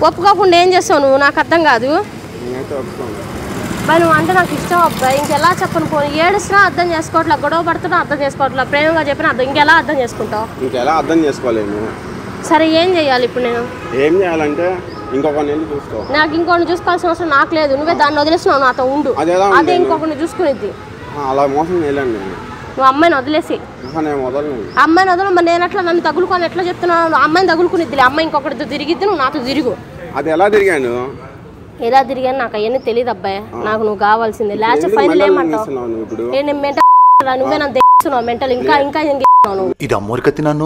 ఒప్పుకోకుండా ఏం చేస్తావు నువ్వు నాకు అర్థం కాదు నేనైతే ఒప్పుకోను మరి నువ్వు అంటే నాకు ఇష్టం అబ్బాయి ఇంకెలా చెప్పను పోనీ ఏడుస్తున్నా అర్థం చేసుకోవట్లా గొడవ పడుతున్నా అర్థం చేసుకోవట్లా ప్రేమగా చెప్పిన అర్థం ఇంకెలా అర్థం చేసుకుంటావు ఇంకెలా అర్థం చేసుకోలేను సరే ఏం చేయాలి ఇప్పుడు నేను ఏం చేయాలంటే ఇంకొక నెల చూసుకో నాకు ఇంకోటి చూసుకోవాల్సిన అవసరం నాకు లేదు నువ్వే దాన్ని వదిలేసినావు నాతో ఉండు అది ఎలా అదే ఉంది ఇంకొకరిని చూసుకునేది ఆ, అలా మోసం చేయలేను నేను నువ్వు అమ్మాయిని వదిలేసి ఆహా, నేను వదలను ఆ అమ్మాయిని వదలు మరి నేను ఎట్లా నన్ను తగులుకొని ఎట్లా చెప్తున్నావు నువ్వు అమ్మాయిని తగులుకునిద్దిలే అమ్మాయి ఇంకొకరితో తిరిగిద్ది నువ్వు నాతో తిరుగు అది ఎలా తిరిగాను ఎలా తిరిగాను నాకు అవన్నీ తెలియదు అబ్బాయి నాకు నువ్వు కావాల్సిందే లాస్ట్ ఎందుకు ఫైనల్ మెడల్ ఏమంటావు మింగేస్తున్నావు నువ్వు ఇప్పుడు ఏ నేను మెంటల్ నువ్వే నన్ను తెస్తున్నావు మెంటల్ ఇంకా ఇంకా ఏం చేస్తున్నావు నువ్వు ఇది అమ్మోరికత్తి నన్ను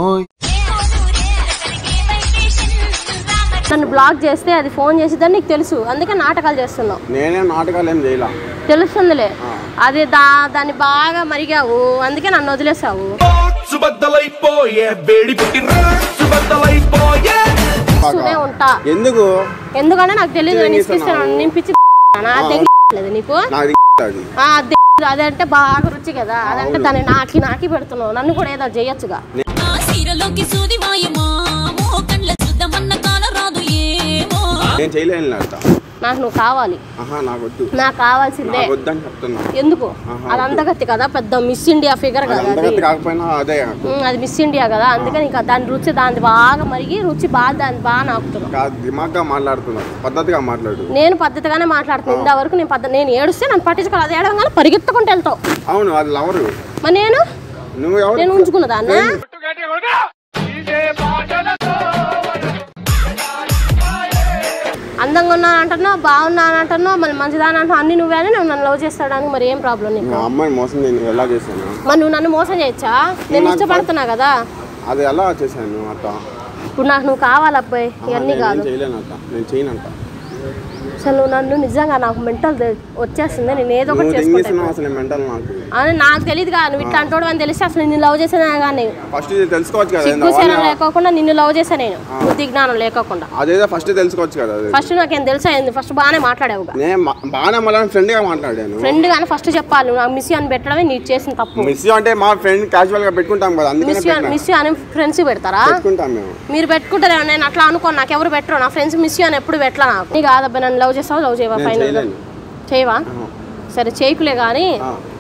నన్ను బ్లాక్ చేస్తే అది ఫోన్ చేసిద్దని నీకు తెలుసు అందుకే నాటకాలు చేస్తున్నావు నేనే నాటకాలు ఏం చేయలా తెలుస్తుందిలే అది దా దాన్ని బాగా మరిగావు అందుకే నన్ను వదిలేసావు సుబద్దలైపోయే వేడి పుట్టి సుబద్దలైపోయే చూస్తూనే ఉంటా ఎందుకు ఎందుకంటే నాకు తెలియదు నేను ఇస్తాను నేను పిచ్చి నా తెగలేదు నీకు నాకు అది ఆ, అది అదంటే బాగా రుచి కదా అదంటే దాన్ని నాకి నాకి పెడుతున్నావు నన్ను కూడా ఏదో చేయొచ్చుగా నా సీరలోకి సూది వాయమా ఓ కండ్ల చూద్దామన్న కాల రాదు ఏమో నేను చేయలేను అట్ట నాకు నువ్వు కావాలి ఆహా నాకు వద్దు నాకు కావాల్సిందే నాకు వద్దని చెప్తున్నా ఎందుకు ఆహా, అది అందగత్తి కదా పెద్ద మిస్ ఇండియా ఫిగర్ కదా అది అంతగతి కాకపోయినా అదే నాకు. ఉమ్, అది మిస్ ఇండియా కదా అందుకని ఇంకా దాని రుచి దాని బాగా మరిగి రుచి బాగా దాన్ని బాగా నాకుతున్నావు కాదు దిమాగ్గా మాట్లాడుతున్నావు పద్ధతిగా మాట్లాడు నేను పద్ధతిగానే మాట్లాడుతున్నాను ఇంతవరకు నేను పద్ధతి నేను ఏడుస్తే నన్ను పట్టించుకోవాలి అది ఏడవగానే పరిగెత్తుకుంటూ వెళ్తావు అవును అది లవరు మరి నేను నువ్వు ఎవరు నేను ఉంచుకున్న దాన్ని అందంగా ఉన్నాను అంటున్నావు బాగున్నాను అంటున్నావు మళ్ళీ మంచిదాని అంటున్నావు అన్ని నువ్వే అని నువ్వు నన్ను లవ్ చేస్తాడానికి మరి ఏం ప్రాబ్లం నీకు మా అమ్మాయిని మోసం నేను ఎలా చేశాను మరి నువ్వు నన్ను మోసం చేయొచ్చా నేను నాకు ఇష్టపడుతున్నా కదా అది ఎలా చేశాను అట్ట ఇప్పుడు నాకు నువ్వు కావాలి అబ్బాయి ఇవన్నీ నేను కాదు ఏం చేయలేను అట్ట నేను చేయనంట అసలు నువ్వు నన్ను నిజంగా నాకు మెంటల్ వచ్చేస్తుంది నేను ఏదో ఒకటి నువ్వు చేసుకుంటాను తెంగేస్తున్నావు అసలు మెంటల్ నాకు అని నాకు తెలియదు కదా నువ్వు ఇట్లా అంటాడు అని తెలిస్తే అసలు నిన్ను లవ్ చేసేదా కానీ ఫస్ట్ ఇది తెలుసుకోవచ్చు కదా సిగ్గు శరం లేకోకుండా నిన్ను లవ్ చేసా నేను బుద్ధి జ్ఞానం లేకోకుండా అదేదో ఫస్ట్ తెలుసుకోవచ్చు కదా అది ఫస్ట్ నాకేం తెలుసా ఏంది ఫస్ట్ బాగానే మాట్లాడావుగా నేను మా- బాగానే మళ్ళీ ఫ్రెండ్గా మాట్లాడాను ఫ్రెండ్ కానీ ఫస్ట్ చెప్పాలి నువ్వు నాకు మిస్ అని పెట్టడమే నీకు చేసిన తప్పు మిస్ అంటే మా ఫ్రెండ్ క్యాజువల్ గా పెట్టుకుంటాం కదా అందుకనే మిస్ పెట్టినా. మిస్ అని ఫ్రెండ్స్ పెడతారా పెట్టుకుంటాం మేము మీరు పెట్టుకుంటారే నేను అట్లా అనుకోను నాకు ఎవరు పెట్టరు నా ఫ్రెండ్స్ మిస్ అని ఎప్పుడు పెట్టలా నాకు నీకు కాదబ్బా నన్ను లవ్ చేస్తావు లవ్ చేయవా నేను ఫైనల్ చేయలేను చేయవా సరే చేయకులే కానీ ఆ.